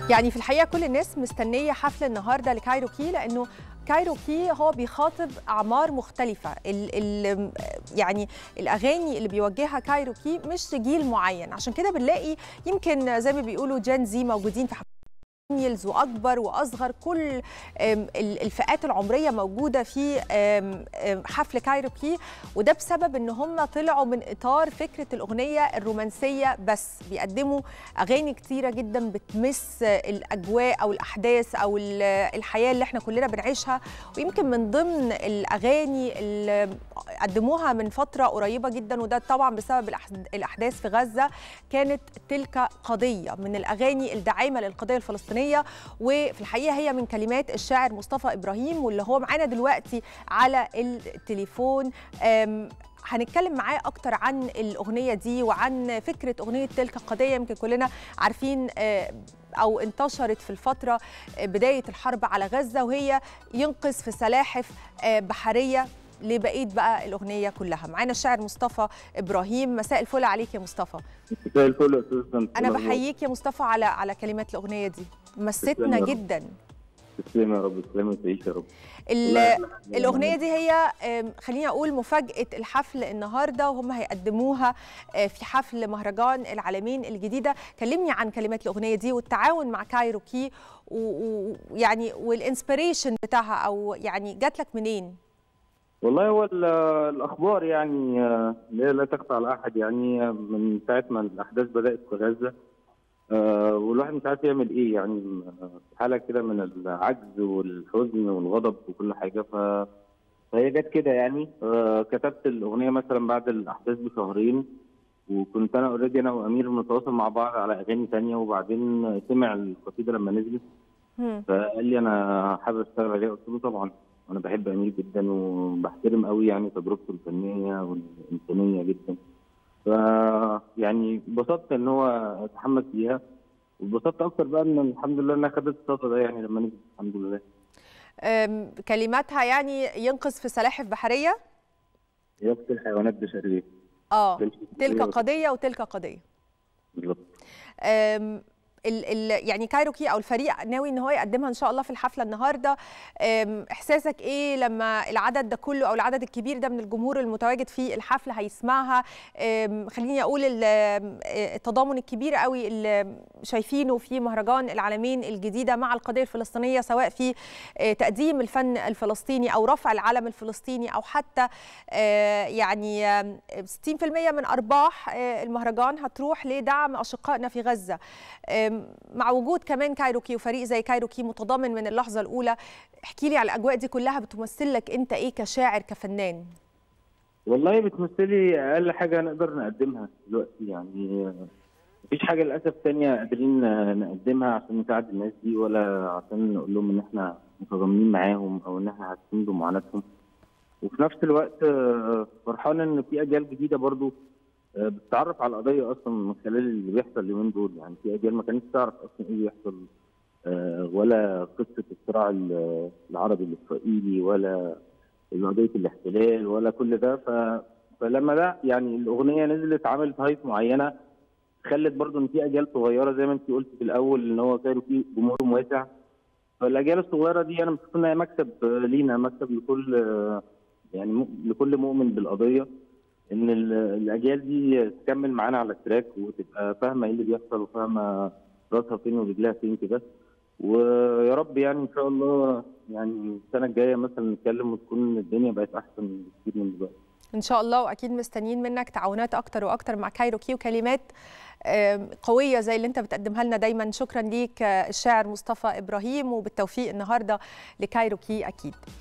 يعني في الحقيقه كل الناس مستنيه حفل النهارده لكايروكي لانه كايروكي هو بيخاطب اعمار مختلفه ال ال يعني الاغاني اللي بيوجهها كايروكي مش جيل معين عشان كده بنلاقي يمكن زي ما بيقولوا جين زي موجودين في ميلز واكبر واصغر كل الفئات العمريه موجوده في حفل كايروكي وده بسبب ان هم طلعوا من اطار فكره الاغنيه الرومانسيه بس بيقدموا اغاني كتيره جدا بتمس الاجواء او الاحداث او الحياه اللي احنا كلنا بنعيشها ويمكن من ضمن الاغاني اللي قدموها من فتره قريبه جدا وده طبعا بسبب الاحداث في غزه كانت تلك قضيه من الاغاني الداعمه للقضيه الفلسطينيه الفلسطينيه وفي الحقيقه هي من كلمات الشاعر مصطفى ابراهيم واللي هو معانا دلوقتي على التليفون هنتكلم معاه اكتر عن الاغنيه دي وعن فكره اغنيه تلك القضيه يمكن كلنا عارفين او انتشرت في الفتره بدايه الحرب على غزه وهي ينقذ في سلاحف بحريه لبقيه بقى الاغنيه كلها معانا الشاعر مصطفى ابراهيم مساء الفل عليك يا مصطفى مساء الفل يا استاذ انا بحييك يا مصطفى على على كلمات الاغنيه دي مستنا جدا تسلم يا رب تسلم وتعيش يا رب الاغنيه دي هي خليني اقول مفاجاه الحفل النهارده وهم هيقدموها في حفل مهرجان العالمين الجديده كلمني عن كلمات الاغنيه دي والتعاون مع كايروكي ويعني والانسبريشن بتاعها او يعني جات لك منين والله هو الاخبار يعني لا, لا تخفى على احد يعني من ساعه ما الاحداث بدات في غزه والواحد مش عارف يعمل ايه يعني حاله كده من العجز والحزن والغضب وكل حاجه ف فهي جت كده يعني كتبت الاغنيه مثلا بعد الاحداث بشهرين وكنت انا اوريدي انا وامير بنتواصل مع بعض على اغاني ثانيه وبعدين سمع القصيده لما نزلت فقال لي انا حابب اشتغل عليها قلت له طبعا انا بحب امير جدا وبحترم قوي يعني تجربته الفنيه والانسانيه جدا ف يعني انبسطت ان هو اتحمس فيها واتبسطت اكتر بقى ان الحمد لله انها خدت الصدى ده يعني لما نزلت الحمد لله كلماتها يعني ينقذ في سلاحف بحريه يقتل حيوانات بشريه اه تلك قضيه وتلك قضيه بالظبط ال ال يعني كايروكي او الفريق ناوي ان هو يقدمها ان شاء الله في الحفله النهارده احساسك ايه لما العدد ده كله او العدد الكبير ده من الجمهور المتواجد في الحفله هيسمعها خليني اقول التضامن الكبير قوي اللي شايفينه في مهرجان العالمين الجديده مع القضيه الفلسطينيه سواء في تقديم الفن الفلسطيني او رفع العلم الفلسطيني او حتى يعني 60% من ارباح المهرجان هتروح لدعم اشقائنا في غزه مع وجود كمان كايروكي وفريق زي كايروكي متضامن من اللحظه الاولى احكي لي على الاجواء دي كلها بتمثل لك انت ايه كشاعر كفنان والله بتمثلي اقل حاجه نقدر نقدمها دلوقتي يعني مفيش حاجه للاسف تانية قادرين نقدمها عشان نساعد الناس دي ولا عشان نقول لهم ان احنا متضامنين معاهم او ان احنا حاسين بمعاناتهم وفي نفس الوقت فرحان ان في اجيال جديده برضو بتتعرف على القضيه اصلا من خلال اللي بيحصل اليومين دول يعني في اجيال ما كانتش تعرف اصلا ايه بيحصل ولا قصه الصراع العربي الاسرائيلي ولا قضيه الاحتلال ولا كل ده ف... فلما ده يعني الاغنيه نزلت عملت هايب معينه خلت برضو ان في اجيال صغيره زي ما انت قلت في الاول ان هو كانوا في جمهورهم واسع فالاجيال الصغيره دي انا بشوف انها مكسب لينا مكسب لكل يعني لكل مؤمن بالقضيه ان الاجيال دي تكمل معانا على التراك وتبقى فاهمه ايه اللي بيحصل وفاهمه راسها فين ورجلها فين كده ويا رب يعني ان شاء الله يعني السنه الجايه مثلا نتكلم وتكون الدنيا بقت احسن كتير من دلوقتي ان شاء الله واكيد مستنيين منك تعاونات اكتر واكتر مع كايروكي وكلمات قويه زي اللي انت بتقدمها لنا دايما شكرا ليك الشاعر مصطفى ابراهيم وبالتوفيق النهارده لكايروكي اكيد